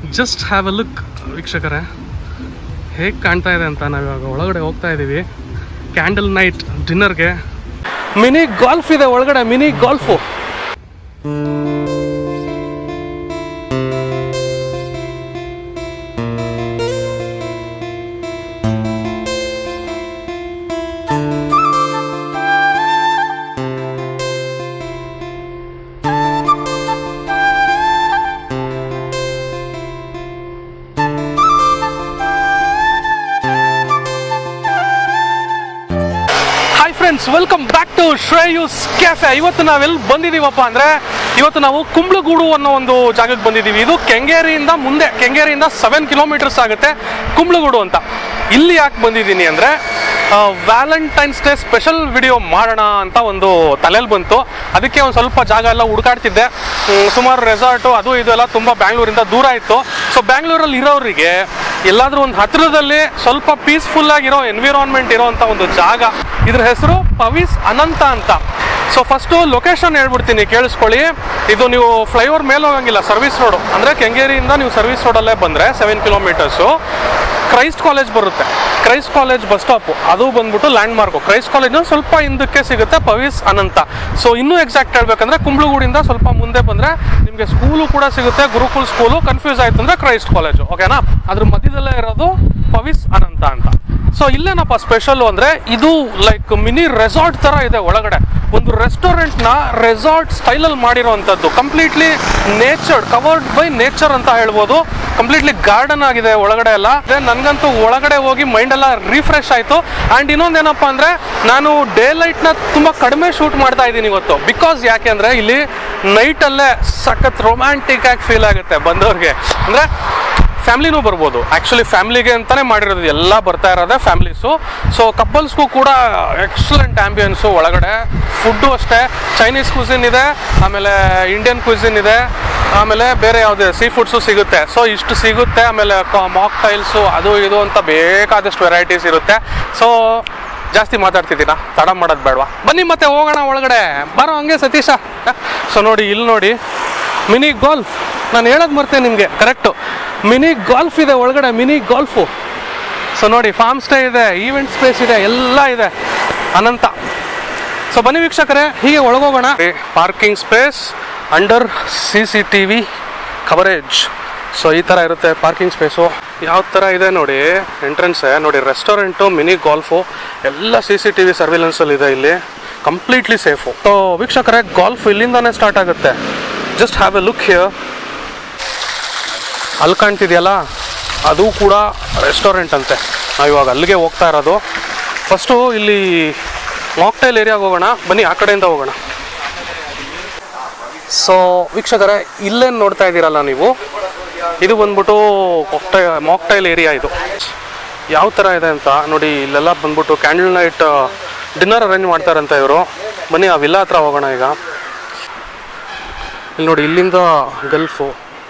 Just have a look ವೀಕ್ಷಕರೇ ಹೇಗೆ ಕಾಣ್ತಾ ಇದೆ ಅಂತ ನಾವಿವಾಗ ಒಳಗಡೆ ಹೋಗ್ತಾ ಇದ್ದೀವಿ ಕ್ಯಾಂಡಲ್ ನೈಟ್ ಡಿನ್ನರ್ಗೆ ಮಿನಿ ಗಾಲ್ಫ್ ಇದೆ ಒಳಗಡೆ mini golf hi friends welcome back to Shreyus cafe ಇವತ್ತು ನಾವೆಲ್ಲಿ ಬಂದಿದ್ದೀವಪ್ಪ ಅಂದರೆ ಇವತ್ತು ನಾವು ಕುಂಬ್ಳಗೂಡು ಅನ್ನೋ ಒಂದು ಜಾಗಕ್ಕೆ ಬಂದಿದ್ದೀವಿ ಇದು ಕೆಂಗೇರಿಯಿಂದ ಮುಂದೆ ಕೆಂಗೇರಿಯಿಂದ ಸೆವೆನ್ ಕಿಲೋಮೀಟರ್ಸ್ ಆಗುತ್ತೆ ಕುಂಬ್ಳಗೂಡು ಅಂತ ಇಲ್ಲಿ ಯಾಕೆ ಬಂದಿದ್ದೀನಿ ಅಂದರೆ ವ್ಯಾಲೆಂಟೈನ್ಸ್ ಡೇ ಸ್ಪೆಷಲ್ ವಿಡಿಯೋ ಮಾಡೋಣ ಅಂತ ಒಂದು ತಲೆಯಲ್ಲಿ ಬಂತು ಅದಕ್ಕೆ ಒಂದು ಸ್ವಲ್ಪ ಜಾಗ ಎಲ್ಲ ಹುಡುಕಾಡ್ತಿದ್ದೆ ಹ್ಮ್, ಸುಮಾರು ರೆಸಾರ್ಟು ಅದು ಇದು ಎಲ್ಲ ತುಂಬ ಬ್ಯಾಂಗ್ಳೂರಿಂದ ದೂರ ಇತ್ತು ಸೊ ಬ್ಯಾಂಗ್ಳೂರಲ್ಲಿ ಇರೋರಿಗೆ ಎಲ್ಲಾದ್ರೂ ಒಂದು ಹತ್ತಿರದಲ್ಲಿ ಸ್ವಲ್ಪ ಪೀಸ್ಫುಲ್ ಆಗಿರೋ ಎನ್ವಿರಾನ್ಮೆಂಟ್ ಇರೋಂಥ ಒಂದು ಜಾಗ ಇದ್ರ ಹೆಸರು ಪವಿಸ್ ಅನಂತ ಅಂತ ಸೊ ಫಸ್ಟು ಲೊಕೇಶನ್ ಹೇಳ್ಬಿಡ್ತೀನಿ ಕೇಳಿಸ್ಕೊಳ್ಳಿ ಇದು ನೀವು ಫ್ಲೈಓವರ್ ಮೇಲೆ ಹೋಗಂಗಿಲ್ಲ ಸರ್ವಿಸ್ ರೋಡು ಅಂದರೆ ಕೆಂಗೇರಿಯಿಂದ ನೀವು ಸರ್ವಿಸ್ ರೋಡಲ್ಲೇ ಬಂದರೆ ಸೆವೆನ್ ಕಿಲೋಮೀಟರ್ಸು ಕ್ರೈಸ್ಟ್ ಕಾಲೇಜ್ ಬರುತ್ತೆ ಕ್ರೈಸ್ಟ್ ಕಾಲೇಜ್ ಬಸ್ ಸ್ಟಾಪು ಅದು ಬಂದ್ಬಿಟ್ಟು ಲ್ಯಾಂಡ್ ಮಾರ್ಕು ಕ್ರೈಸ್ಟ್ ಕಾಲೇಜ್ನ ಸ್ವಲ್ಪ ಹಿಂದಕ್ಕೆ ಸಿಗುತ್ತೆ ಪವಿಸ್ ಅನಂತ ಸೊ ಇನ್ನೂ ಎಕ್ಸಾಕ್ಟ್ ಹೇಳ್ಬೇಕಂದ್ರೆ ಕುಂಬ್ಳಗೂಡಿಂದ ಸ್ವಲ್ಪ ಮುಂದೆ ಬಂದರೆ ನಿಮಗೆ ಸ್ಕೂಲು ಕೂಡ ಸಿಗುತ್ತೆ ಗುರುಕುಲ್ ಸ್ಕೂಲು ಕನ್ಫ್ಯೂಸ್ ಆಯ್ತು ಅಂದರೆ ಕ್ರೈಸ್ಟ್ ಕಾಲೇಜು ಓಕೆನಾ ಅದ್ರ ಮಧ್ಯದಲ್ಲೇ ಇರೋದು ಪವಿಸ್ ಅನಂತ ಅಂತ ಸೊ ಇಲ್ಲೇನಪ್ಪ ಸ್ಪೆಷಲ್ ಅಂದ್ರೆ ಇದು ಲೈಕ್ ಮಿನಿ ರೆಸಾರ್ಟ್ ತರ ಇದೆ ಒಳಗಡೆ ಒಂದು ರೆಸ್ಟೋರೆಂಟ್ ನ ರೆಸಾರ್ಟ್ ಸ್ಟೈಲಲ್ಲಿ ಮಾಡಿರೋವಂಥದ್ದು completely natured covered by nature ಅಂತ ಹೇಳ್ಬೋದು ಕಂಪ್ಲೀಟ್ಲಿ ಗಾರ್ಡನ್ ಆಗಿದೆ ಒಳಗಡೆ ಎಲ್ಲ ಅದೇ ನನ್ಗಂತೂ ಒಳಗಡೆ ಹೋಗಿ ಮೈಂಡ್ ಎಲ್ಲ ರಿಫ್ರೆಶ್ ಆಯ್ತು ಅಂಡ್ ಇನ್ನೊಂದೇನಪ್ಪ ಅಂದ್ರೆ ನಾನು ಡೇ ಲೈಟ್ ನ ತುಂಬಾ ಕಡಿಮೆ ಶೂಟ್ ಮಾಡ್ತಾ ಇದ್ದೀನಿ ಇವತ್ತು ಬಿಕಾಸ್ ಯಾಕೆ ಅಂದ್ರೆ ಇಲ್ಲಿ ನೈಟ್ ಅಲ್ಲೇ ಸಖತ್ ರೊಮ್ಯಾಂಟಿಕ್ ಆಗಿ ಫೀಲ್ ಆಗುತ್ತೆ ಬಂದವ್ರಿಗೆ ಅಂದ್ರೆ ಫ್ಯಾಮ್ಲಿನೂ ಬರ್ಬೋದು ಆ್ಯಕ್ಚುಲಿ ಫ್ಯಾಮ್ಲಿಗೆ ಅಂತಲೇ ಮಾಡಿರೋದು ಎಲ್ಲ ಬರ್ತಾ ಇರೋದೇ ಫ್ಯಾಮ್ಲೀಸು ಸೊ ಕಪಲ್ಸ್ಗೂ ಕೂಡ ಎಕ್ಸಲೆಂಟ್ ಆ್ಯಂಬಿಯನ್ಸು ಒಳಗಡೆ ಫುಡ್ಡು ಅಷ್ಟೇ ಚೈನೀಸ್ ಕ್ವಿಸಿನ್ ಇದೆ ಆಮೇಲೆ ಇಂಡಿಯನ್ ಕ್ವಿಸಿನ್ ಇದೆ ಆಮೇಲೆ ಬೇರೆ ಯಾವುದೇ ಸೀ ಫುಡ್ಸು ಸಿಗುತ್ತೆ ಸೊ ಇಷ್ಟು ಸಿಗುತ್ತೆ ಆಮೇಲೆ ಮಾಕ್ ಟೈಲ್ಸು ಅದು ಇದು ಅಂತ ಬೇಕಾದಷ್ಟು ವೆರೈಟೀಸ್ ಇರುತ್ತೆ ಸೊ ಜಾಸ್ತಿ ಮಾತಾಡ್ತಿದ್ದೀನಾ ತಡ ಮಾಡೋದು ಬೇಡವಾ ಬನ್ನಿ ಮತ್ತೆ ಹೋಗೋಣ ಒಳಗಡೆ ಬರೋ ಹಂಗೆ ಸತೀಶ ಸೊ ನೋಡಿ ಇಲ್ಲಿ ನೋಡಿ ಮಿನಿ ಗಾಲ್ಫ್ ನಾನು ಹೇಳೋದು ಮರ್ತೇನೆ ನಿಮಗೆ ಕರೆಕ್ಟು ಮಿನಿ ಗಾಲ್ಫ್ ಇದೆ ಒಳಗಡೆ ಮಿನಿ ಗಾಲ್ಫು ಸೊ ನೋಡಿ ಫಾರ್ಮ್ ಸ್ಟೇ ಇದೆ ಈವೆಂಟ್ ಸ್ಪೇಸ್ ಇದೆ ಎಲ್ಲ ಇದೆ ಅನಂತ ಸೊ ಬನ್ನಿ ವೀಕ್ಷಕರೇ ಹೀಗೆ ಒಳಗೋಗೋಣ parking space under C C T V coverage so ಈ ಥರ ಇರುತ್ತೆ ಪಾರ್ಕಿಂಗ್ ಸ್ಪೇಸು ಯಾವ ಥರ ಇದೆ ನೋಡಿ ಎಂಟ್ರೆನ್ಸೇ ನೋಡಿ ರೆಸ್ಟೋರೆಂಟು ಮಿನಿ ಗಾಲ್ಫು ಎಲ್ಲ ಸಿ ಸಿ ಟಿ ವಿ ಸರ್ವಿಲೆನ್ಸಲ್ಲಿ ಇದೆ ಇಲ್ಲಿ ಕಂಪ್ಲೀಟ್ಲಿ ಸೇಫು ಸೊ ವೀಕ್ಷಕರೇ ಗಾಲ್ಫ್ ಇಲ್ಲಿಂದಾನೇ ಸ್ಟಾರ್ಟ್ ಆಗುತ್ತೆ just have a look here ಅಲ್ಲಿ ಕಾಣ್ತಿದೆಯಲ್ಲ ಅದು ಕೂಡ ರೆಸ್ಟೋರೆಂಟ್ ಅಂತೆ ನಾವು ಇವಾಗ ಅಲ್ಲಿಗೆ ಹೋಗ್ತಾ ಇರೋದು ಫಸ್ಟು ಇಲ್ಲಿ ಮಾಕ್ಟೈಲ್ ಏರಿಯಾಗೆ ಹೋಗೋಣ ಬನ್ನಿ ಆ ಕಡೆಯಿಂದ ಹೋಗೋಣ ಸೊ ವೀಕ್ಷಕರೇ ಇಲ್ಲೇನು ನೋಡ್ತಾ ಇದ್ದೀರಲ್ಲ ನೀವು ಇದು ಬಂದ್ಬಿಟ್ಟು ಮಾಕ್ಟೈ ಮಾಕ್ಟೈಲ್ ಏರಿಯಾ ಇದು ಯಾವ ಥರ ಇದೆ ಅಂತ ನೋಡಿ ಇಲ್ಲೆಲ್ಲ ಬಂದ್ಬಿಟ್ಟು ಕ್ಯಾಂಡಲ್ ನೈಟ್ ಡಿನ್ನರ್ ಅರೇಂಜ್ ಮಾಡ್ತಾರಂತ ಇವರು ಬನ್ನಿ ಆ ವಿಲ್ಲಾ ಹತ್ರ ಹೋಗೋಣ ಈಗ ಇಲ್ಲಿ ನೋಡಿ ಇಲ್ಲಿಂದ ಗಲ್ಫು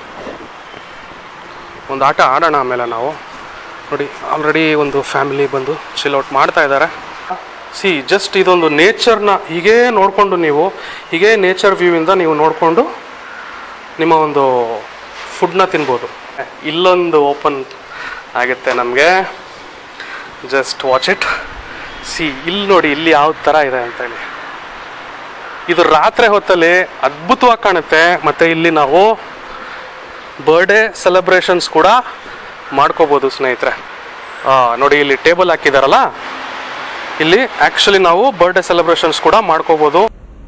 ಒಂದು ಆಟ ಆಡೋಣ ಆಮೇಲೆ ನಾವು ನೋಡಿ ಆಲ್ರೆಡಿ ಒಂದು ಫ್ಯಾಮಿಲಿ ಬಂದು ಚಿಲ್ ಔಟ್ ಮಾಡ್ತಾ ಇದ್ದಾರೆ ಸಿ ಜಸ್ಟ್ ಇದೊಂದು ನೇಚರ್ನ ಹೀಗೇ ನೋಡಿಕೊಂಡು ನೀವು ಹೀಗೇ ನೇಚರ್ ವ್ಯೂವಿಂದ ನೀವು ನೋಡಿಕೊಂಡು ನಿಮ್ಮ ಒಂದು ಫುಡ್ನ ತಿನ್ಬೋದು ಇಲ್ಲೊಂದು ಓಪನ್ ಆಗುತ್ತೆ ನಮಗೆ ಜಸ್ಟ್ ವಾಚ್ ಇಟ್ ಸಿ ಇಲ್ಲಿ ನೋಡಿ ಇಲ್ಲಿ ಯಾವ ಥರ ಇದೆ ಅಂತೇಳಿ ಇದು ರಾತ್ರಿ ಹೊತ್ತಲ್ಲಿ ಅದ್ಭುತವಾಗಿ ಕಾಣುತ್ತೆ ಮತ್ತು ಇಲ್ಲಿ ನಾವು ಬರ್ಡೇ ಸೆಲೆಬ್ರೇಷನ್ಸ್ ಕೂಡ ಮಾಡ್ಕೋಬೋದು ಸ್ನೇಹಿತರೆ ಆ, ನೋಡಿ ಇಲ್ಲಿ ಟೇಬಲ್ ಹಾಕಿದಾರಲ್ಲ ಇಲ್ಲಿ ಆ್ಯಕ್ಚುಲಿ ನಾವು ಬರ್ಡೇ ಸೆಲೆಬ್ರೇಷನ್ಸ್ ಕೂಡ ಮಾಡ್ಕೋಬೋದು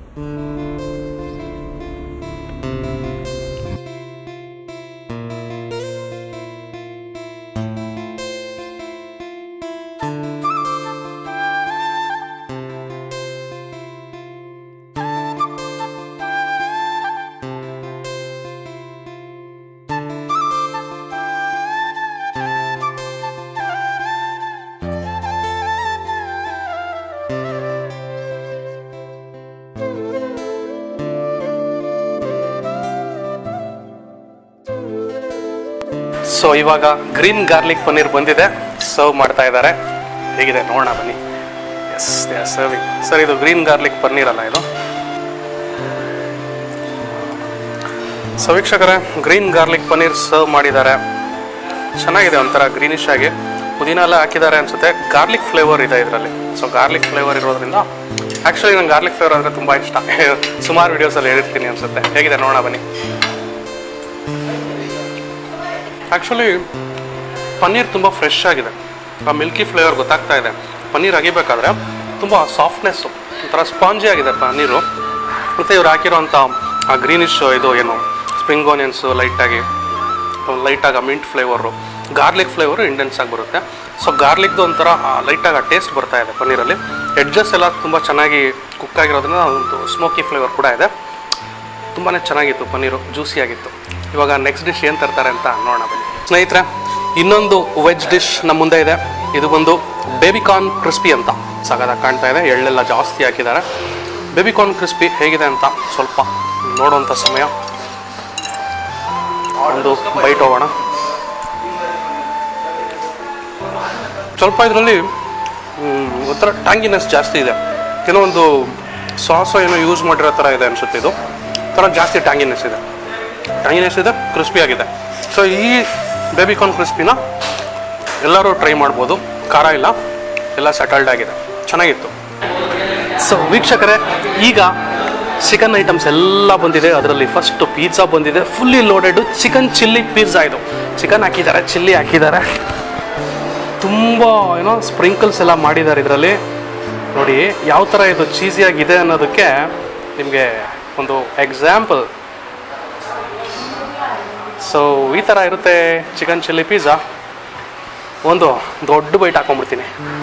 ಸೊ ಇವಾಗ ಗ್ರೀನ್ ಗಾರ್ಲಿಕ್ ಪನ್ನೀರ್ ಬಂದಿದೆ ಸರ್ವ್ ಮಾಡ್ತಾ ಇದ್ದಾರೆ ಹೇಗಿದೆ ನೋಡೋಣ ಬನ್ನಿ ಎಸ್ ಸರ್ವಿಂಗ್ ಸರ್ ಇದು ಗ್ರೀನ್ ಗಾರ್ಲಿಕ್ ಪನ್ನೀರ್ ಅಲ್ಲ ಇದು ಸೊ ವೀಕ್ಷಕರೇ ಗ್ರೀನ್ ಗಾರ್ಲಿಕ್ ಪನ್ನೀರ್ ಸರ್ವ್ ಮಾಡಿದ್ದಾರೆ ಚೆನ್ನಾಗಿದೆ ಒಂಥರ ಗ್ರೀನಿಶ್ ಆಗಿ ಪುದೀನ ಎಲ್ಲ ಹಾಕಿದ್ದಾರೆ ಅನ್ಸುತ್ತೆ ಗಾರ್ಲಿಕ್ ಫ್ಲೇವರ್ ಇದೆ ಇದರಲ್ಲಿ ಸೊ ಗಾರ್ಲಿಕ್ ಫ್ಲೇವರ್ ಇರೋದ್ರಿಂದ ಆ್ಯಕ್ಚುಲಿ ನಂಗೆ ಗಾರ್ಲಿಕ್ ಫ್ಲೇವರ್ ಅಂದರೆ ತುಂಬ ಇಷ್ಟ ಸುಮಾರು ವೀಡಿಯೋಸಲ್ಲಿ ಹೇಳಿರ್ತೀನಿ ಅನ್ಸುತ್ತೆ ಹೇಗಿದೆ ನೋಡೋಣ ಬನ್ನಿ ಆ್ಯಕ್ಚುಲಿ ಪನ್ನೀರ್ ತುಂಬ ಫ್ರೆಶ್ ಆಗಿದೆ ಆ ಮಿಲ್ಕಿ ಫ್ಲೇವರ್ ಗೊತ್ತಾಗ್ತಾ ಇದೆ ಪನ್ನೀರ್ ಅಗಿಬೇಕಾದ್ರೆ ತುಂಬ ಸಾಫ್ಟ್ನೆಸ್ಸು ಒಂಥರ ಸ್ಪಾಂಜಿ ಆಗಿದೆ ಪನ್ನೀರು ಮತ್ತು ಇವ್ರು ಹಾಕಿರೋಂಥ ಆ ಗ್ರೀನಿಶ್ ಇದು ಏನು ಸ್ಪ್ರಿಂಗ್ ಆನಿಯನ್ಸು ಲೈಟಾಗಿ ಲೈಟಾಗಿ mint flavour garlic flavour intense ಆಗಿ ಬರುತ್ತೆ ಸೊ ಗಾರ್ಲಿಕ್ದು ಒಂಥರ ಲೈಟಾಗಿ ಆ ಟೇಸ್ಟ್ ಬರ್ತಾ ಇದೆ ಪನ್ನೀರಲ್ಲಿ ಎಡ್ಜಸ್ ಎಲ್ಲ ತುಂಬ ಚೆನ್ನಾಗಿ ಕುಕ್ ಆಗಿರೋದ್ರಿಂದ ಒಂದು ಸ್ಮೋಕಿ ಫ್ಲೇವರ್ ಕೂಡ ಇದೆ ತುಂಬಾ ಚೆನ್ನಾಗಿತ್ತು ಪನ್ನೀರು ಜ್ಯೂಸಿ ಆಗಿತ್ತು ಇವಾಗ ನೆಕ್ಸ್ಟ್ ಡಿಶ್ ಏನು ತರ್ತಾರೆ ಅಂತ ನೋಡೋಣ ಬನ್ನಿ ಸ್ನೇಹಿತರೆ ಇನ್ನೊಂದು ವೆಜ್ ಡಿಶ್ ನಮ್ಮ ಮುಂದೆ ಇದೆ ಇದು ಬಂದು ಬೇಬಿಕಾರ್ನ್ ಕ್ರಿಸ್ಪಿ ಅಂತ ಸಗದಾಗಿ ಕಾಣ್ತಾ ಇದೆ ಎಳ್ಳೆಲ್ಲ ಜಾಸ್ತಿ ಹಾಕಿದ್ದಾರೆ ಬೇಬಿಕಾರ್ನ್ ಕ್ರಿಸ್ಪಿ ಹೇಗಿದೆ ಅಂತ ಸ್ವಲ್ಪ ನೋಡುವಂಥ ಸಮಯ ಒಂದು ಬೈಟ್ ಹೋಗೋಣ ಸ್ವಲ್ಪ ಇದರಲ್ಲಿ ಒಂಥರ ಟ್ಯಾಂಗಿನೆಸ್ ಜಾಸ್ತಿ ಇದೆ ಏನೋ ಒಂದು ಸಾಸ್ ಏನೋ ಯೂಸ್ ಮಾಡಿರೋ ಥರ ಇದೆ ಅನಿಸುತ್ತೆ ಇದು ಥರ ಜಾಸ್ತಿ ಟ್ಯಾಂಗಿನೆಸ್ ಇದೆ ಟ್ಯಾಂಗಿನೆಸ್ ಇದೆ ಕ್ರಿಸ್ಪಿ ಆಗಿದೆ ಸೊ ಈ ಬೇಬಿಕಾರ್ನ್ ಕ್ರಿಸ್ಪಿನ ಎಲ್ಲರೂ ಟ್ರೈ ಮಾಡ್ಬೋದು ಖಾರ ಇಲ್ಲ ಎಲ್ಲ ಸೆಟಲ್ಡ್ ಆಗಿದೆ ಚೆನ್ನಾಗಿತ್ತು ಸೊ ವೀಕ್ಷಕರೇ ಈಗ ಚಿಕನ್ ಐಟಮ್ಸ್ ಎಲ್ಲ ಬಂದಿದೆ ಅದರಲ್ಲಿ ಫಸ್ಟ್ ಪಿಜ್ಜಾ ಬಂದಿದೆ fully loaded chicken chilli pizza ಇದು ಚಿಕನ್ ಹಾಕಿದ್ದಾರೆ ಚಿಲ್ಲಿ ಹಾಕಿದ್ದಾರೆ ತುಂಬ ಏನೋ ಸ್ಪ್ರಿಂಕಲ್ಸ್ ಎಲ್ಲ ಮಾಡಿದ್ದಾರೆ ಇದರಲ್ಲಿ ನೋಡಿ ಯಾವ ಥರ ಇದು ಚೀಸಿಯಾಗಿದೆ ಅನ್ನೋದಕ್ಕೆ ನಿಮಗೆ ಒಂದು ಎಕ್ಸಾಂಪಲ್ ಸೊ ಈ ಥರ ಇರುತ್ತೆ ಚಿಕನ್ ಚಿಲ್ಲಿ ಪಿಜ್ಜಾ ಒಂದು ದೊಡ್ಡ ಬೈಟ್ ಹಾಕೊಂಡ್ಬಿಡ್ತೀನಿ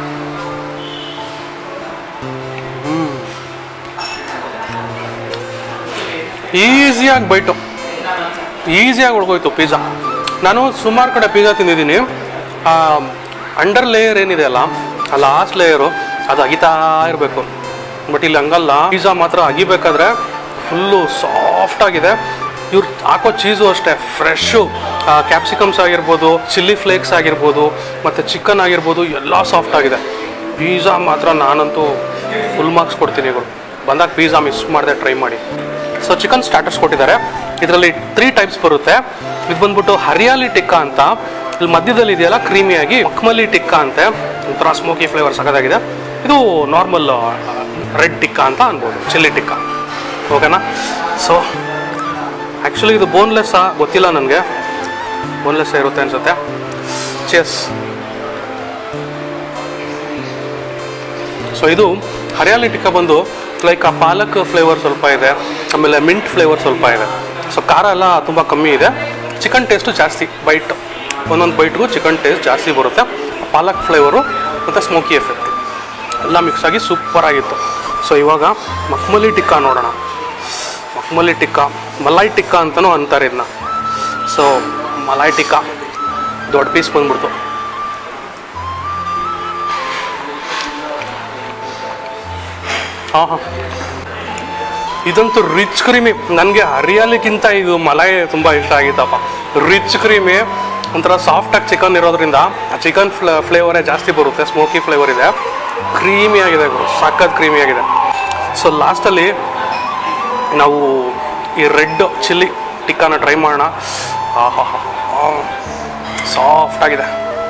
ಈಸಿಯಾಗಿ ಬೈಟು ಈಸಿಯಾಗಿ ಉಳ್ಕೋಯ್ತು ಪಿಜ್ಜಾ ನಾನು ಸುಮಾರು ಕಡೆ ಪಿಜ್ಜಾ ತಿಂದಿದ್ದೀನಿ ಅಂಡರ್ ಲೇಯರ್ ಏನಿದೆ ಅಲ್ಲ ಆ ಲಾಸ್ಟ್ ಲೇಯರು ಅದು ಅಗಿತಾ ಇರಬೇಕು ಬಟ್ ಇಲ್ಲಿ ಹಂಗಲ್ಲ ಪಿಜ್ಜಾ ಮಾತ್ರ ಅಗಿಬೇಕಾದ್ರೆ ಫುಲ್ಲು ಸಾಫ್ಟ್ ಆಗಿದೆ ಇವ್ರು ಹಾಕೋ ಚೀಸು ಅಷ್ಟೇ ಫ್ರೆಶ್ಶು ಕ್ಯಾಪ್ಸಿಕಮ್ಸ್ ಆಗಿರ್ಬೋದು ಚಿಲ್ಲಿ ಫ್ಲೇಕ್ಸ್ ಆಗಿರ್ಬೋದು ಮತ್ತು ಚಿಕನ್ ಆಗಿರ್ಬೋದು ಎಲ್ಲ ಸಾಫ್ಟ್ ಆಗಿದೆ ಪಿಜ್ಜಾ ಮಾತ್ರ ನಾನಂತೂ ಫುಲ್ ಮಾರ್ಕ್ಸ್ ಕೊಡ್ತೀನಿ ಇವರು ಬಂದಾಗ ಪಿಜ್ಜಾ ಮಿಸ್ ಮಾಡದೆ ಟ್ರೈ ಮಾಡಿ ಸೊ ಚಿಕನ್ ಸ್ಟಾರ್ಟರ್ಸ್ ಕೊಟ್ಟಿದ್ದಾರೆ ಇದರಲ್ಲಿ ತ್ರೀ ಟೈಪ್ಸ್ ಬರುತ್ತೆ ಇದು ಬಂದ್ಬಿಟ್ಟು ಹರಿಯಾಲಿ ಟಿಕ್ಕಾ ಅಂತ ಇಲ್ಲಿ ಮಧ್ಯದಲ್ಲಿ ಇದೆಯಲ್ಲ ಕ್ರೀಮಿಯಾಗಿ ಮಕ್ಮಲಿ ಟಿಕ್ಕಾ ಅಂತೆ ಒಂಥರ ಸ್ಮೋಕಿ ಫ್ಲೇವರ್ ಸಗದಾಗಿದೆ ಇದು ನಾರ್ಮಲ್ ರೆಡ್ ಟಿಕ್ಕಾ ಅಂತ ಅನ್ಬೋದು ಚಿಲ್ಲಿ ಟಿಕ್ಕಾ ಓಕೆನಾ ಸೊ ಆ್ಯಕ್ಚುಲಿ ಇದು ಬೋನ್ಲೆಸ್ ಗೊತ್ತಿಲ್ಲ ನನಗೆ ಬೋನ್ಲೆಸ್ ಇರುತ್ತೆ ಅನ್ಸುತ್ತೆ ಚೆಸ್ ಸೊ ಇದು ಹರಿಯಾಲಿ ಟಿಕ್ಕ ಬಂದು ಲೈಕ್ ಆ ಪಾಲಕ್ ಫ್ಲೇವರ್ ಸ್ವಲ್ಪ ಇದೆ ಆಮೇಲೆ ಮಿಂಟ್ ಫ್ಲೇವರ್ ಸ್ವಲ್ಪ ಇದೆ ಸೊ ಖಾರ ಎಲ್ಲ ತುಂಬ ಕಮ್ಮಿ ಇದೆ ಚಿಕನ್ ಟೇಸ್ಟು ಜಾಸ್ತಿ ಬೈಟ್ ಒಂದೊಂದು ಬೈಟ್ಗೂ ಚಿಕನ್ ಟೇಸ್ಟ್ ಜಾಸ್ತಿ ಬರುತ್ತೆ ಪಾಲಕ್ ಫ್ಲೇವರು ಮತ್ತು ಸ್ಮೋಕಿ ಎಫೆಕ್ಟ್ ಎಲ್ಲ ಮಿಕ್ಸ್ ಆಗಿ ಸೂಪರ್ ಆಗಿತ್ತು ಸೊ ಇವಾಗ ಮಕ್ಮಲಿ ಟಿಕ್ಕಾ ನೋಡೋಣ ಮಕ್ಮಲಿ ಟಿಕ್ಕಾ ಮಲಾಯ್ ಟಿಕ್ಕಾ ಅಂತಲೂ ಅಂತಾರೆ ಇದನ್ನ ಸೊ ಮಲಾಯ್ ಟಿಕ್ಕಾ ದೊಡ್ಡ ಪೀಸ್ ಬಂದ್ಬಿಡ್ತು ಹಾಂ ಹಾಂ ಇದಂತೂ ರಿಚ್ ಕ್ರೀಮಿ ನನಗೆ ಹರಿಯಾಲಿಕ್ಕಿಂತ ಇದು ಮಲಾಯ್ ತುಂಬ ಇಷ್ಟ ಆಗಿತ್ತಪ್ಪ ರಿಚ್ ಕ್ರೀಮಿ ಒಂಥರ ಸಾಫ್ಟಾಗಿ ಚಿಕನ್ ಇರೋದ್ರಿಂದ ಆ ಚಿಕನ್ ಫ್ಲ ಫ್ಲೇವರೇ ಜಾಸ್ತಿ ಬರುತ್ತೆ ಸ್ಮೋಕಿ ಫ್ಲೇವರ್ ಇದೆ ಕ್ರೀಮಿ ಆಗಿದೆ ಸಖತ್ ಕ್ರೀಮಿ ಆಗಿದೆ ಸೊ ಲಾಸ್ಟಲ್ಲಿ ನಾವು ಈ ರೆಡ್ ಚಿಲ್ಲಿ ಟಿಕ್ಕಾನ ಟ್ರೈ ಮಾಡೋಣ ಆಹಾ ಸಾಫ್ಟ್ ಆಗಿದೆ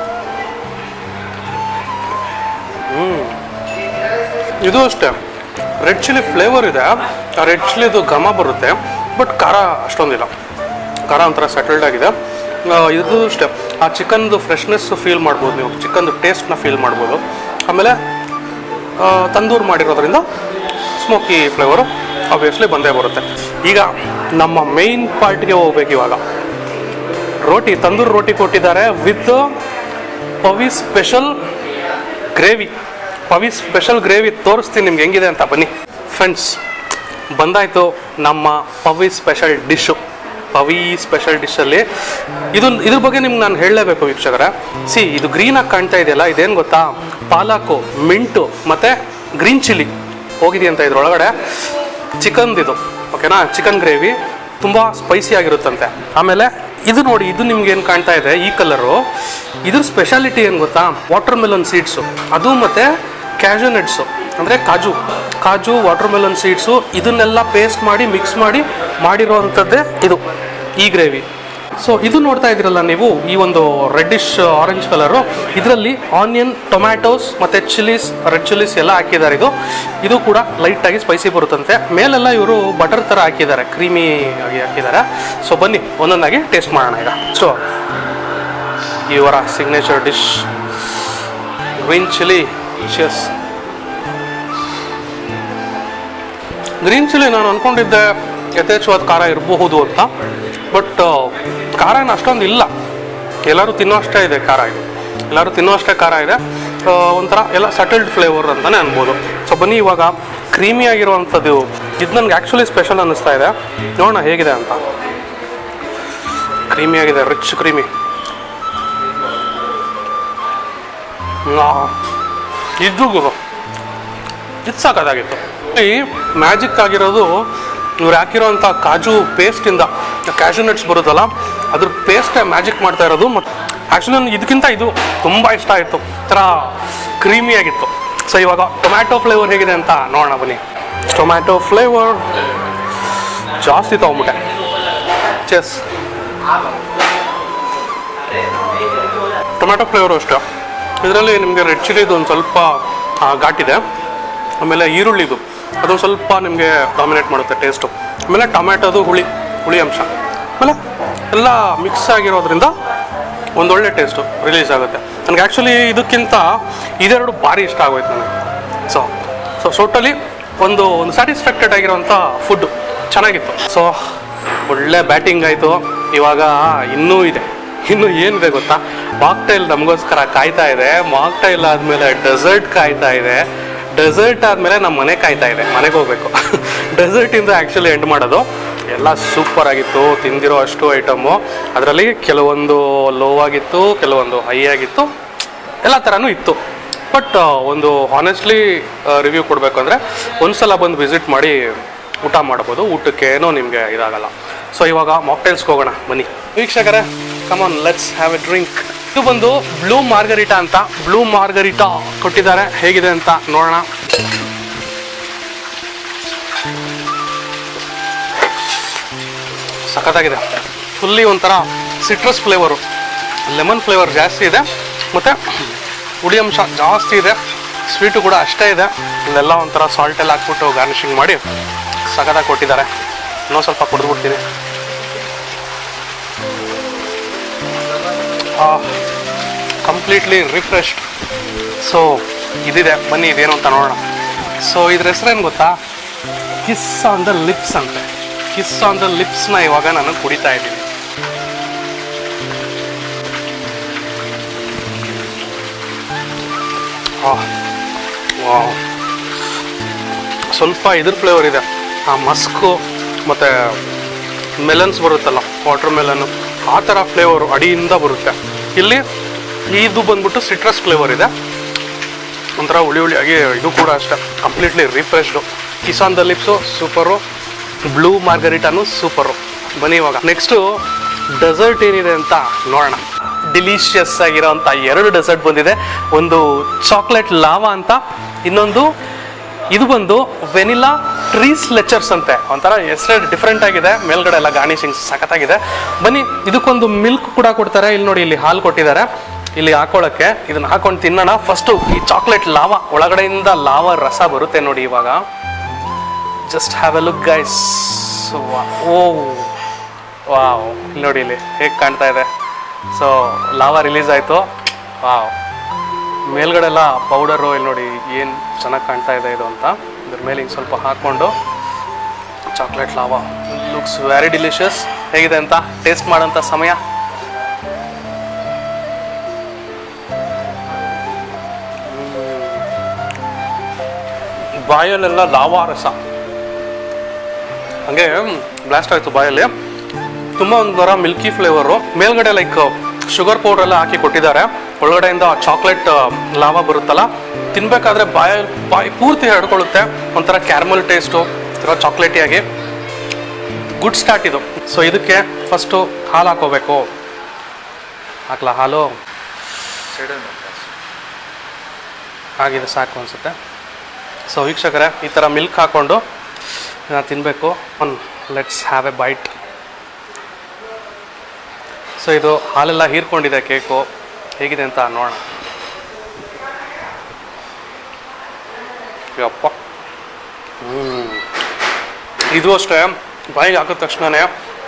ಹ್ಞೂ ಇದು ಅಷ್ಟೇ ರೆಡ್ ಚಿಲ್ಲಿ ಫ್ಲೇವರ್ ಇದೆ ಆ ರೆಡ್ ಚಿಲ್ಲಿದು ಘಮ ಬರುತ್ತೆ ಬಟ್ ಖಾರ ಅಷ್ಟೊಂದಿಲ್ಲ ಖಾರ ಒಂಥರ ಸೆಟಲ್ಡ್ ಆಗಿದೆ ಆ, ಇದು ಅಷ್ಟೇ ಆ ಚಿಕನ್ದು ಫ್ರೆಶ್ನೆಸ್ ಫೀಲ್ ಮಾಡ್ಬೋದು ನೀವು ಚಿಕನ್ದು ಟೇಸ್ಟ್ನ ಫೀಲ್ ಮಾಡ್ಬೋದು ಆಮೇಲೆ ಆ, ತಂದೂರ್ ಮಾಡಿರೋದ್ರಿಂದ ಸ್ಮೋಕಿ ಫ್ಲೇವರು ಆಬ್ವಿಯಸ್ಲಿ ಬಂದೇ ಬರುತ್ತೆ ಈಗ ನಮ್ಮ ಮೇಯ್ನ್ ಪಾರ್ಟ್ಗೆ ಹೋಗ್ಬೇಕು ಇವಾಗ ರೋಟಿ ತಂದೂರ್ ರೋಟಿ ಕೊಟ್ಟಿದ್ದಾರೆ with Pavi special gravy Pavi special gravy ತೋರಿಸ್ತೀನಿ ನಿಮ್ಗೆ ಹೆಂಗಿದೆ ಅಂತ ಬನ್ನಿ ಫ್ರೆಂಡ್ಸ್ ಬಂದಾಯಿತು ನಮ್ಮ Pavi special dish Pavi special ಡಿಶಲ್ಲಿ ಇದು ಇದ್ರ ಬಗ್ಗೆ ನಿಮ್ಗೆ ನಾನು ಹೇಳಲೇಬೇಕು ವೀಕ್ಷಕರ ಸಿ ಇದು ಗ್ರೀನಾಗಿ ಕಾಣ್ತಾ ಇದೆಯಲ್ಲ ಇದೇನು ಗೊತ್ತಾ ಪಾಲಾಕು ಮಿಂಟು ಮತ್ತು ಗ್ರೀನ್ ಚಿಲ್ಲಿ ಹೋಗಿದೆಯಂತ ಇದ್ರೊಳಗಡೆ ಚಿಕನ್ದಿದು ಓಕೆನಾ ಚಿಕನ್ ಗ್ರೇವಿ ತುಂಬ ಸ್ಪೈಸಿ ಆಗಿರುತ್ತಂತೆ ಆಮೇಲೆ ಇದು ನೋಡಿ ಇದು ನಿಮ್ಗೆ ಏನು ಕಾಣ್ತಾ ಇದೆ ಈ ಕಲರು ಇದ್ರ ಸ್ಪೆಷಾಲಿಟಿ ಏನು ಗೊತ್ತಾ ವಾಟರ್ ಮೆಲನ್ ಸೀಡ್ಸು ಅದು ಮತ್ತು ಕ್ಯಾಶು ನಟ್ಸು ಅಂದರೆ ಕಾಜು ಕಾಜು ವಾಟರ್ ಮೆಲನ್ ಸೀಡ್ಸು ಇದನ್ನೆಲ್ಲ ಪೇಸ್ಟ್ ಮಾಡಿ ಮಿಕ್ಸ್ ಮಾಡಿ ಮಾಡಿರೋವಂಥದ್ದೇ ಇದು ಈ ಗ್ರೇವಿ ಸೊ ಇದು ನೋಡ್ತಾ ಇದ್ದೀರಲ್ಲ ನೀವು ಈ ಒಂದು ರೆಡ್ಡಿಶ್ ಆರೆಂಜ್ ಕಲರು ಇದರಲ್ಲಿ ಆನಿಯನ್ ಟೊಮ್ಯಾಟೋಸ್ ಮತ್ತು ಚಿಲ್ಲೀಸ್ ರೆಡ್ ಚಿಲ್ಲೀಸ್ ಎಲ್ಲ ಹಾಕಿದ್ದಾರೆ ಇದು ಇದು ಕೂಡ ಲೈಟಾಗಿ ಸ್ಪೈಸಿ ಬರುತ್ತಂತೆ ಮೇಲೆಲ್ಲ ಇವರು ಬಟರ್ ಥರ ಹಾಕಿದ್ದಾರೆ ಕ್ರೀಮಿ ಆಗಿ ಹಾಕಿದ್ದಾರೆ ಸೊ ಬನ್ನಿ ಒಂದೊಂದಾಗಿ ಟೇಸ್ಟ್ ಮಾಡೋಣ ಈಗ ಸೊ ಇವರ ಸಿಗ್ನೇಚರ್ ಡಿಶ್ ಗ್ರೀನ್ ಚಿಲ್ಲಿ ಶಿಯಸ್ ಗ್ರೀನ್ ಚಿಲ್ಲಿ ನಾನು ಅನ್ಕೊಂಡಿದ್ದೆ ಯಥೇಚ್ಛವಾದ ಖಾರ ಇರಬಹುದು ಅಂತ ಬಟ್ ಖಾರ ಏನು ಅಷ್ಟೊಂದು ಇಲ್ಲ ಎಲ್ಲರೂ ತಿನ್ನೋ ಅಷ್ಟೇ ಇದೆ ಖಾರ ಇದು ಎಲ್ಲರೂ ತಿನ್ನೋ ಅಷ್ಟೇ ಖಾರ ಇದೆ ಆ, ಒಂಥರ ಎಲ್ಲ ಸಟಲ್ಡ್ ಫ್ಲೇವರ್ ಅಂತಲೇ ಅನ್ಬೋದು ಸೊ ಬನ್ನಿ ಇವಾಗ ಕ್ರೀಮಿ ಆಗಿರುವಂಥದ್ದು ಇದು ನನಗೆ ಆ್ಯಕ್ಚುಲಿ ಸ್ಪೆಷಲ್ ಅನ್ನಿಸ್ತಾ ಇದೆ ನೋಡೋಣ ಹೇಗಿದೆ ಅಂತ ಕ್ರೀಮಿ ಆಗಿದೆ ರಿಚ್ ಕ್ರೀಮಿ ಇದು ಗುರು ಇದು ಸಾಕಾಗಿತ್ತು ಈ ಮ್ಯಾಜಿಕ್ ಆಗಿರೋದು ಇವ್ರು ಹಾಕಿರೋಂಥ ಕಾಜು ಪೇಸ್ಟಿಂದ ಕ್ಯಾಶು ನಟ್ಸ್ ಬರುತ್ತಲ್ಲ ಅದ್ರ ಪೇಸ್ಟೇ ಮ್ಯಾಜಿಕ್ ಮಾಡ್ತಾ ಇರೋದು ಮತ್ತು ಆ್ಯಕ್ಚುಲಿ ನನಗೆ ಇದಕ್ಕಿಂತ ಇದು ತುಂಬ ಇಷ್ಟ ಆಯಿತು ಥರ ಕ್ರೀಮಿ ಆಗಿತ್ತು ಸೊ ಇವಾಗ ಟೊಮ್ಯಾಟೊ ಫ್ಲೇವರ್ ಹೇಗಿದೆ ಅಂತ ನೋಡೋಣ ಬನ್ನಿ ಟೊಮ್ಯಾಟೊ ಫ್ಲೇವರ್ ಜಾಸ್ತಿ ತೊಗೊಂಬಿಟ್ಟೆ ಚೆಸ್ ಟೊಮ್ಯಾಟೊ ಫ್ಲೇವರು ಅಷ್ಟೇ ಇದರಲ್ಲಿ ನಿಮಗೆ ರೆಡ್ ಚಿಲ್ಲಿದು ಒಂದು ಸ್ವಲ್ಪ ಆ, ಘಾಟಿದೆ ಆಮೇಲೆ ಈರುಳ್ಳಿದು ಅದೊಂದು ಸ್ವಲ್ಪ ನಿಮಗೆ ಡಾಮಿನೇಟ್ ಮಾಡುತ್ತೆ ಟೇಸ್ಟು ಆಮೇಲೆ ಟೊಮ್ಯಾಟೋದು ಹುಳಿ ಹುಳಿ ಅಂಶ ಆಮೇಲೆ ಎಲ್ಲ ಮಿಕ್ಸ್ ಆಗಿರೋದ್ರಿಂದ ಒಂದೊಳ್ಳೆ ಟೇಸ್ಟು ರಿಲೀಸ್ ಆಗುತ್ತೆ ನನಗೆ ಆ್ಯಕ್ಚುಲಿ ಇದಕ್ಕಿಂತ ಇದೆರಡು ಭಾರಿ ಇಷ್ಟ ಆಗೋಯ್ತು ನನಗೆ ಸೊ ಸೊ ಟೋಟಲಿ ಒಂದು ಒಂದು ಸ್ಯಾಟಿಸ್ಫ್ಯಾಕ್ಟೆಡ್ ಆಗಿರೋಂಥ ಫುಡ್ಡು ಚೆನ್ನಾಗಿತ್ತು ಸೊ ಒಳ್ಳೆ ಬ್ಯಾಟಿಂಗ್ ಆಯಿತು ಇವಾಗ ಇನ್ನೂ ಇದೆ ಇನ್ನು ಏನಿದೆ ಗೊತ್ತಾ ಮಾಕ್ಟೈಲ್ ನಮಗೋಸ್ಕರ ಕಾಯ್ತಾ ಇದೆ ಮಾಕ್ಟೈಲ್ ಆದಮೇಲೆ ಡೆಸರ್ಟ್ ಕಾಯ್ತಾ ಇದೆ ಡೆಸರ್ಟ್ ಆದಮೇಲೆ ನಮ್ಮ ಮನೆ ಕಾಯ್ತಾ ಇದೆ ಮನೆಗೆ ಹೋಗ್ಬೇಕು ಡೆಸರ್ಟಿಂದ ಆ್ಯಕ್ಚುಲಿ ಎಂಡ್ ಮಾಡೋದು ಎಲ್ಲ ಸೂಪರ್ ಆಗಿತ್ತು ತಿಂದಿರೋ ಅಷ್ಟು ಐಟಮು ಅದರಲ್ಲಿ ಕೆಲವೊಂದು ಲೋ ಆಗಿತ್ತು ಕೆಲವೊಂದು ಹೈ ಆಗಿತ್ತು ಎಲ್ಲ ಥರನೂ ಇತ್ತು ಬಟ್ ಒಂದು ಹಾನೆಸ್ಟ್ಲಿ ರಿವ್ಯೂ ಕೊಡಬೇಕು ಅಂದರೆ ಒಂದ್ಸಲ ಬಂದು ವಿಸಿಟ್ ಮಾಡಿ ಊಟ ಮಾಡ್ಬೋದು ಊಟಕ್ಕೆ ಏನೋ ನಿಮಗೆ ಇದಾಗಲ್ಲ ಸೊ ಇವಾಗ ಮಾಕ್ಟೈಲ್ಸ್ಗೆ ಹೋಗೋಣ ಬನ್ನಿ ವೀಕ್ಷಕರೇ come on let's have a drink ಇದು ಬಂದು ಬ್ಲೂ ಮಾರ್ಗರಿಟಾ ಅಂತ ಬ್ಲೂ ಮಾರ್ಗರಿಟಾ ಕೊಟ್ಟಿದ್ದಾರೆ ಹೇಗಿದೆ ಅಂತ ನೋಡೋಣ ಸಖತ್ತಾಗಿದೆ ಫುಲ್ಲಿ ಒಂಥರ ಸಿಟ್ರಸ್ ಫ್ಲೇವರು ಲೆಮನ್ ಫ್ಲೇವರ್ ಜಾಸ್ತಿ ಇದೆ ಮತ್ತು ಹುಳಿ ಅಂಶ ಜಾಸ್ತಿ ಇದೆ ಸ್ವೀಟು ಕೂಡ ಅಷ್ಟೇ ಇದೆ ಇಲ್ಲೆಲ್ಲ ಒಂಥರ ಸಾಲ್ಟ್ ಎಲ್ಲ ಹಾಕ್ಬಿಟ್ಟು ಗಾರ್ನಿಷಿಂಗ್ ಮಾಡಿ ಸಖತ್ತಾಗಿ ಕೊಟ್ಟಿದ್ದಾರೆ ಇನ್ನೊಂದು ಸ್ವಲ್ಪ ಕುಡಿದ್ಬಿಡ್ತೀನಿ ಕಂಪ್ಲೀಟ್ಲಿ ರಿಫ್ರೆಶ್ಡ್ ಸೊ ಇದಿದೆ ಬನ್ನಿ ಇದೇನು ಅಂತ ನೋಡೋಣ ಸೊ ಇದ್ರ ಹೆಸರೇನು ಗೊತ್ತಾ ಕಿಸ್ ಆನ್ ದ ಲಿಪ್ಸ್ ಅಂತೆ ಕಿಸ್ ಆನ್ ದ ಲಿಪ್ಸ್ನ ಇವಾಗ ನಾನು ಕುಡಿತಾ ಇದ್ದೀನಿ ಆಹ್, ವಾವ್. ಸ್ವಲ್ಪ ಇದ್ರ ಫ್ಲೇವರ್ ಇದೆ ಆ ಮಸ್ಕು ಮತ್ತು ಮೆಲನ್ಸ್ ಬರುತ್ತಲ್ಲ ವಾಟರ್ ಮೆಲನ್ನು ಆ ಥರ ಫ್ಲೇವರು ಅಡಿಯಿಂದ ಬರುತ್ತೆ ಇಲ್ಲಿ ಇದು ಬಂದ್ಬಿಟ್ಟು ಸಿಟ್ರಸ್ ಫ್ಲೇವರ್ ಇದೆ ಒಂಥರ ಹುಳಿ ಹುಳಿಯಾಗಿ ಇದು ಕೂಡ ಅಷ್ಟೇ completely refreshed kiss on the lips super blue ಮಾರ್ಗರಿಟಾನು ಸೂಪರು ಬನ್ನಿ ಇವಾಗ ನೆಕ್ಸ್ಟು ಡೆಸರ್ಟ್ ಏನಿದೆ ಅಂತ ನೋಡೋಣ ಡಿಲಿಷಿಯಸ್ ಆಗಿರೋಂಥ ಎರಡು ಡೆಸರ್ಟ್ ಬಂದಿದೆ ಒಂದು ಚಾಕ್ಲೇಟ್ ಲಾವಾ ಅಂತ ಇನ್ನೊಂದು ಇದು ಬಂದು ವೆನಿಲಾ ಟ್ರೀಸ್ ಲೆಚರ್ಸ್ ಅಂತೆ ಒಂಥರ ಹೆಸರೇ ಡಿಫ್ರೆಂಟ್ ಆಗಿದೆ ಮೇಲ್ಗಡೆ ಎಲ್ಲ ಗಾರ್ನಿಶಿಂಗ್ ಸಖತ್ತಾಗಿದೆ ಬನ್ನಿ ಇದಕ್ಕೊಂದು ಮಿಲ್ಕ್ ಕೂಡ ಕೊಡ್ತಾರೆ ಇಲ್ಲಿ ನೋಡಿ ಇಲ್ಲಿ ಹಾಲು ಕೊಟ್ಟಿದ್ದಾರೆ ಇಲ್ಲಿ ಹಾಕೊಳ್ಳೋಕ್ಕೆ ಇದನ್ನ ಹಾಕೊಂಡು ತಿನ್ನೋಣ ಫಸ್ಟು ಈ ಚಾಕ್ಲೇಟ್ ಲಾವಾ ಒಳಗಡೆಯಿಂದ ಲಾವಾ ರಸ ಬರುತ್ತೆ ನೋಡಿ ಇವಾಗ just have a look guys oh wow ಇಲ್ಲಿ ನೋಡಿ ಇಲ್ಲಿ ಹೇಗೆ ಕಾಣ್ತಾ ಇದೆ ಸೊ ಲಾವಾ ರಿಲೀಸ್ ಆಯಿತು ವಾವ್ ಮೇಲ್ಗಡೆ ಎಲ್ಲ ಪೌಡರು ಇಲ್ಲಿ ನೋಡಿ ಏನು ಚೆನ್ನಾಗಿ ಕಾಣ್ತಾ ಇದೆ ಇದು ಅಂತ ಇದ್ರ ಮೇಲೆ ಹಿಂಗೆ ಸ್ವಲ್ಪ ಹಾಕ್ಕೊಂಡು chocolate lava looks very delicious ಹೇಗಿದೆ ಅಂತ ಟೇಸ್ಟ್ ಮಾಡೋಂಥ ಸಮಯ ಬಾಯಲ್ಲೆಲ್ಲ ಲಾವಾ ರಸ ಹಂಗೆ ಬ್ಲಾಸ್ಟ್ ಆಯಿತು ಬಾಯಲ್ಲಿ ತುಂಬ ಒಂಥರ ಮಿಲ್ಕಿ ಫ್ಲೇವರು ಮೇಲ್ಗಡೆ ಲೈಕ್ ಶುಗರ್ ಪೌಡರ್ ಎಲ್ಲ ಹಾಕಿ ಕೊಟ್ಟಿದ್ದಾರೆ ಒಳಗಡೆಯಿಂದ ಚಾಕ್ಲೇಟ್ ಲಾವಾ ಬರುತ್ತಲ್ಲ ತಿನ್ಬೇಕಾದ್ರೆ ಬಾಯ ಬಾಯಿ ಪೂರ್ತಿ ಹರಡ್ಕೊಳ್ಳುತ್ತೆ ಒಂಥರ ಕ್ಯಾರಮಲ್ ಟೇಸ್ಟು ಒಂಥರ ಚಾಕ್ಲೇಟಿಯಾಗಿ ಗುಡ್ ಸ್ಟಾರ್ಟ್ ಇದು ಸೊ ಇದಕ್ಕೆ ಫಸ್ಟು ಹಾಲು ಹಾಕೋಬೇಕು ಹಾಕ್ಲಾ ಹಾಲು ಆಗಿದೆ ಸಾಕು ಅನಿಸುತ್ತೆ ಸೊ ವೀಕ್ಷಕರೇ ಈ ಥರ ಮಿಲ್ಕ್ ಹಾಕ್ಕೊಂಡು ಇದನ್ನ ತಿನ್ನಬೇಕು one let's have a bite so ಇದು ಹಾಲೆಲ್ಲ ಹೀರ್ಕೊಂಡಿದೆ ಕೇಕು ಹೇಗಿದೆ ಅಂತ ನೋಡೋಣ ಯಪ್ಪ ಹ್ಮ್. ಇದು ಅಷ್ಟೇ ಬಾಯಿಗೆ ಹಾಕಿದ ತಕ್ಷಣನೇ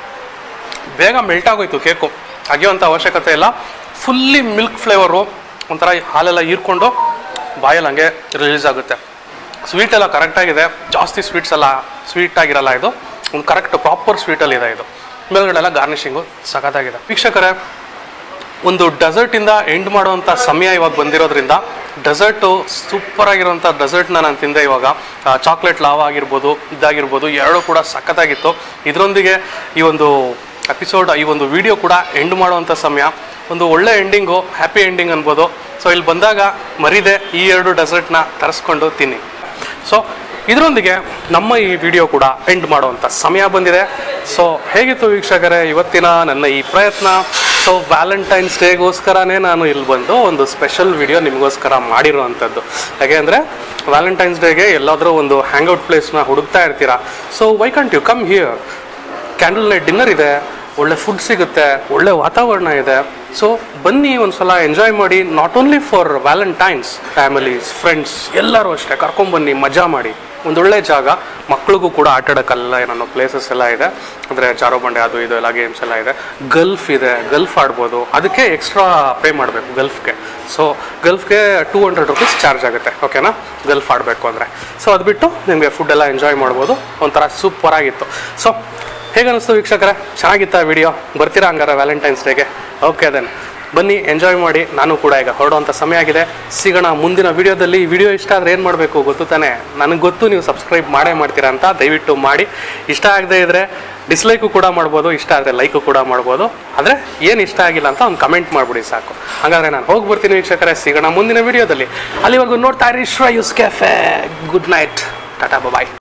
ಬೇಗ ಮೆಲ್ಟ್ ಆಗೋಯ್ತು ಕೇಕು ಅಗೆಯುವಂಥ ಅವಶ್ಯಕತೆ ಇಲ್ಲ ಫುಲ್ಲಿ ಮಿಲ್ಕ್ ಫ್ಲೇವರು ಒಂಥರ ಹಾಲೆಲ್ಲ ಹೀರ್ಕೊಂಡು ಬಾಯಲ್ಲಿ ಹಂಗೆ ರಿಲೀಸ್ ಆಗುತ್ತೆ ಸ್ವೀಟ್ ಎಲ್ಲ ಕರೆಕ್ಟಾಗಿದೆ ಜಾಸ್ತಿ ಸ್ವೀಟ್ಸ್ ಎಲ್ಲ ಸ್ವೀಟ್ ಆಗಿರಲ್ಲ ಇದು ಒಂದು ಕರೆಕ್ಟ್ ಪ್ರಾಪರ್ ಸ್ವೀಟಲ್ಲಿ ಇದೆ ಇದು ಮೇಲ್ಗಡೆಲ್ಲ ಗಾರ್ನಿಷಿಂಗು ಸಖತ್ತಾಗಿದೆ ವೀಕ್ಷಕರೇ ಒಂದು ಡೆಸರ್ಟಿಂದ ಎಂಡ್ ಮಾಡುವಂಥ ಸಮಯ ಇವಾಗ ಬಂದಿರೋದ್ರಿಂದ ಡೆಸರ್ಟು ಸೂಪರ್ ಆಗಿರುವಂಥ ಡೆಸರ್ಟ್ನ ನಾನು ತಿಂದೆ ಇವಾಗ ಚಾಕ್ಲೇಟ್ ಲಾವಾ ಆಗಿರ್ಬೋದು ಇದಾಗಿರ್ಬೋದು ಎರಡೂ ಕೂಡ ಸಖತ್ತಾಗಿತ್ತು ಇದರೊಂದಿಗೆ ಈ ಒಂದು ಎಪಿಸೋಡ್ ಈ ಒಂದು ವಿಡಿಯೋ ಕೂಡ ಎಂಡ್ ಮಾಡುವಂಥ ಸಮಯ ಒಂದು ಒಳ್ಳೆ ಎಂಡಿಂಗು ಹ್ಯಾಪಿ ಎಂಡಿಂಗ್ ಅನ್ಬೋದು ಸೊ ಇಲ್ಲಿ ಬಂದಾಗ ಮರಿದೆ ಈ ಎರಡು ಡೆಸರ್ಟ್ನ ತರಿಸ್ಕೊಂಡು ತಿನ್ನಿ ಸೊ ಇದರೊಂದಿಗೆ ನಮ್ಮ ಈ ವಿಡಿಯೋ ಕೂಡ ಎಂಡ್ ಮಾಡುವಂಥ ಸಮಯ ಬಂದಿದೆ ಸೊ ಹೇಗಿತ್ತು ವೀಕ್ಷಕರೇ ಇವತ್ತಿನ ನನ್ನ ಈ ಪ್ರಯತ್ನ ಸೊ ವ್ಯಾಲೆಂಟೈನ್ಸ್ ಡೇಗೋಸ್ಕರನೇ ನಾನು ಇಲ್ಲಿ ಬಂದು ಒಂದು ಸ್ಪೆಷಲ್ ವಿಡಿಯೋ ನಿಮಗೋಸ್ಕರ ಮಾಡಿರುವಂಥದ್ದು ಯಾಕೆ ಅಂದರೆ ವ್ಯಾಲೆಂಟೈನ್ಸ್ ಡೇಗೆ ಎಲ್ಲಾದರೂ ಒಂದು ಹ್ಯಾಂಗ್ಔಟ್ ಪ್ಲೇಸ್ನ ಹುಡುಕ್ತಾ ಇರ್ತೀರಾ so why can't you come here candle light dinner ಇದೆ ಒಳ್ಳೆ ಫುಡ್ ಸಿಗುತ್ತೆ ಒಳ್ಳೆ ವಾತಾವರಣ ಇದೆ ಸೊ ಬನ್ನಿ ಒಂದ್ಸಲ ಎಂಜಾಯ್ ಮಾಡಿ not only for Valentine's families friends ಎಲ್ಲರೂ ಅಷ್ಟೇ ಕರ್ಕೊಂಬನ್ನಿ ಮಜಾ ಮಾಡಿ ಒಂದೊಳ್ಳೆ ಜಾಗ ಮಕ್ಳಿಗೂ ಕೂಡ ಆಟ ಆಡೋಕ್ಕೆಲ್ಲ ಏನೋ ಪ್ಲೇಸಸ್ ಎಲ್ಲ ಇದೆ ಅಂದರೆ ಜಾರೋ ಬಂಡೆ ಅದು ಇದು ಎಲ್ಲ ಗೇಮ್ಸ್ ಎಲ್ಲ ಇದೆ ಗಲ್ಫ್ ಇದೆ ಗಲ್ಫ್ ಆಡ್ಬೋದು ಅದಕ್ಕೆ ಎಕ್ಸ್ಟ್ರಾ ಪೇ ಮಾಡಬೇಕು ಗಲ್ಫ್ಗೆ ಸೊ ಗಲ್ಫ್ಗೆ ಟೂ ಹಂಡ್ರೆಡ್ ರುಪೀಸ್ ಚಾರ್ಜ್ ಆಗುತ್ತೆ ಓಕೆನಾ ಗಲ್ಫ್ ಆಡಬೇಕು ಅಂದರೆ ಸೊ ಅದು ಬಿಟ್ಟು ನಿಮಗೆ ಫುಡ್ ಎಲ್ಲ ಎಂಜಾಯ್ ಮಾಡ್ಬೋದು ಒಂಥರ ಸೂಪರ್ ಆಗಿತ್ತು ಸೊ ಹೇಗೆ ಅನಿಸ್ತು ವೀಕ್ಷಕರೇ ಚೆನ್ನಾಗಿತ್ತಾ ವಿಡಿಯೋ ಬರ್ತೀರಾ ಹಂಗಾರೆ ವ್ಯಾಲೆಂಟೈನ್ಸ್ ಡೇಗೆ ಓಕೆ ದೆನ್ ಬನ್ನಿ ಎಂಜಾಯ್ ಮಾಡಿ ನಾನು ಕೂಡ ಈಗ ಹೊರಡುವಂಥ ಸಮಯ ಆಗಿದೆ ಸಿಗೋಣ ಮುಂದಿನ ವಿಡಿಯೋದಲ್ಲಿ ವಿಡಿಯೋ ಇಷ್ಟ ಆದರೆ ಏನು ಮಾಡಬೇಕು ಗೊತ್ತು ತಾನೇ ನನಗೆ ಗೊತ್ತು ನೀವು ಸಬ್ಸ್ಕ್ರೈಬ್ ಮಾಡೇ ಮಾಡ್ತೀರಾ ಅಂತ ದಯವಿಟ್ಟು ಮಾಡಿ ಇಷ್ಟ ಆಗದೆ ಇದ್ದರೆ ಡಿಸ್ಲೈಕು ಕೂಡ ಮಾಡ್ಬೋದು ಇಷ್ಟ ಆದರೆ ಲೈಕು ಕೂಡ ಮಾಡ್ಬೋದು ಆದರೆ ಏನು ಇಷ್ಟ ಆಗಿಲ್ಲ ಅಂತ ಒಂದು ಕಮೆಂಟ್ ಮಾಡಿಬಿಡಿ ಸಾಕು ಹಾಗಾದರೆ ನಾನು ಹೋಗಿ ಬರ್ತೀನಿ ವೀಕ್ಷಕರೇ ಸಿಗೋಣ ಮುಂದಿನ ವಿಡಿಯೋದಲ್ಲಿ ಅಲ್ಲಿವರೆಗೂ ನೋಡ್ತಾ ಇರಿ ಶ್ರೇಯುಸ್ ಕೆಫೆ ಗುಡ್ ನೈಟ್ ಟಾಟಾ ಬಾಯ್